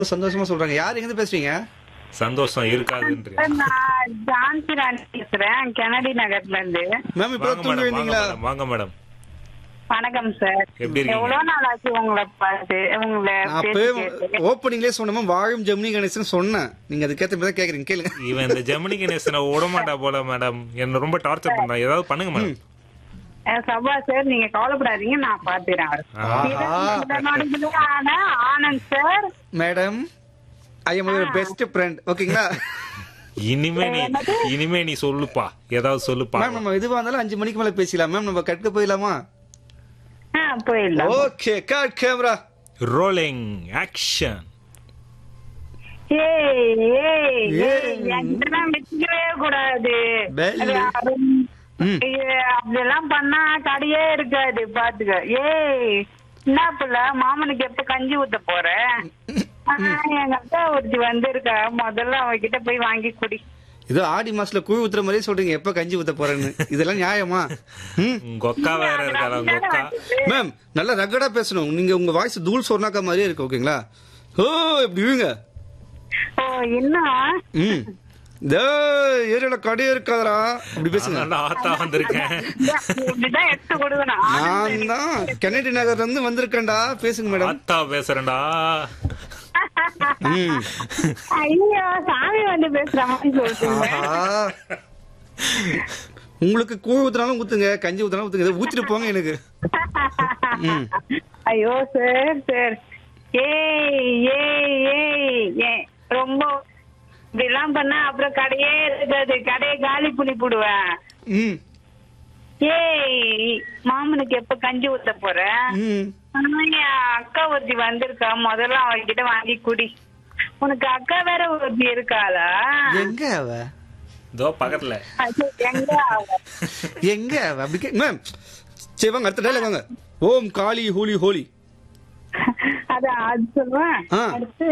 சந்தோஷமா சொல்றாங்க யார் எங்க இருந்து பேசுறீங்க சந்தோஷம் இருக்காதுன்றீங்க நான் ஜான்சி ராணி பேசுறேன் கெனடி நகர்ல இருந்து மேம் இப்போ வாங்க தூங்க மேடம் வாங்க வேண்டீங்களா மேடம் வாங்க மேடம் வணக்கம் சார் எப்படி இருக்கீங்க? எவ்வளவு நாள் ஆச்சு உங்களை பார்த்து உங்களை நான் அப்பவே பேசி கேட்டு. ஓப்பனிங்லேயே சொன்னமா வாழும் ஜெமினி கணேசன் சொன்னேன் நீங்க அதுக்கேற்ற மாதிரி தான் கேக்குறீங்க கேளுங்க இவன் இந்த ஜெமினி கணேசனை விட மாட்டா போல மேடம் என்ன ரொம்ப டார்ச்சர் பண்றான் ஏதாவது பண்ணுங்க மேடம் அஹ் சபா சார் நீங்க கவலைப்படாதீங்க நான் பாத்துறேன் ஆனா Anand sir madam I am your best friend ஓகேங்களா இனிமே நீ இனிமே நீ சொல்லுப்பா ஏதாவது சொல்லுப்பா மேம் நம்ம எதுவா இருந்தாலும் அஞ்சு மணிக்கு மேல பேசலாம் மேம் நம்ம கட்டுக்க போயிடலாமா ஆ, போயிடலாம் okay cut camera rolling action ஏய் ஏய் ஏய். ஏய் என்கிட்டலாம் வச்சுக்கவே கூடாது பெல்லு. அது அருண். ம். ஏய், அப்படியெல்லாம் பண்ணா கடையே இருக்காது பாத்துக்க ஏய் என்ன புள்ள மாமனுக்கு எப்ப கஞ்சி ஊத்த போற ஆ, எங்க அக்கா ஒருத்தி வந்திருக்கா முதல்ல அவகிட்ட போய் வாங்கி குடி ஏதோ ஆடி மாசத்துல குழி ஊத்துற மாதிரியே சொல்றீங்க எப்ப கஞ்சி ஊத்த போறேன்னு இதெல்லாம் நியாயமா ம் உங்க அக்கா வேற இருக்காளா உங்க அக்கா மேம் நல்லா ரகடா பேசணும் நீங்க உங்க வாய்ஸ் தூள் சொன்னாக்கா மாதிரியே இருக்கு ஓகேங்களா ஓ இப்படி விழுங்க ஓ என்ன ம் இந்த ஏரியால கடை இருக்காதரா அப்படி பேசுங்க அதனால ஆத்தா வந்திருக்கேன் இப்படிதான் எடுத்து கொடுக்கணும் நான் தான் கென்னடி நகர்ல இருந்து வந்திருக்கேன்டா பேசுங்க மேடம் ஆத்தா பேசுறேன்டா ம் ஐயோ சாமி வந்து பேசுற மாதிரி சொல்றீங்க ஆஹா. உங்களுக்கு கூழ் ஊத்துனாலும் ஊத்துங்க கஞ்சி ஊத்துனாலும் ஊத்துங்க இதை ஊத்திட்டு போங்க எனக்கு ம். ஐயோ சார் சார் ஏய் ஏய் ஏய் ஏய் ரொம்ப இப்படிலாம் பண்ணா அப்புறம் கடையே இருக்காது கடையை காலி பண்ணி போடுவேன் ம் ஏய் மாமனுக்கு எப்ப கஞ்சி ஊத்த போற ம் ஆனா, என் அக்கா ஒருத்தி வந்திருக்கா முதல்ல அவகிட்ட வாங்கி குடி உனக்கு அக்கா வேற ஒருத்தி இருக்காளா எங்க அவ இதோ பக்கத்துல ஐயோ, எங்க அவ? எங்க அவ அப்படி கே மேம் சரி வாங்க அடுத்த டைலாக் வாங்க ஓம் காளி ஹோலி ஹோலி அதான் அது சொல்லுவேன் ஆ. அடுத்து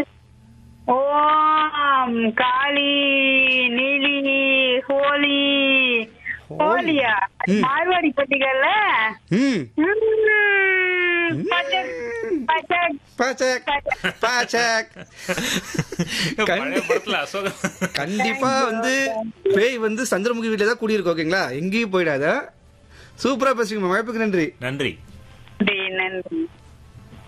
ஓம் காளி நீலி ஹோலி ஹோலியா ம். மார்வாடி பட்டிகள்ல ம் பச்சக், பச்சக், பாச்சக் பாச்சக் பழைய படத்துல அசோக கண்டிப்பா வந்து பேய் வந்து சந்திரமுகி வீட்டுல தான் குடியிருக்கு ஓகேங்களா எங்கேயும் போயிடாத சூப்பரா பேசுங்க வாய்ப்புக்கு நன்றி நன்றி நன்றி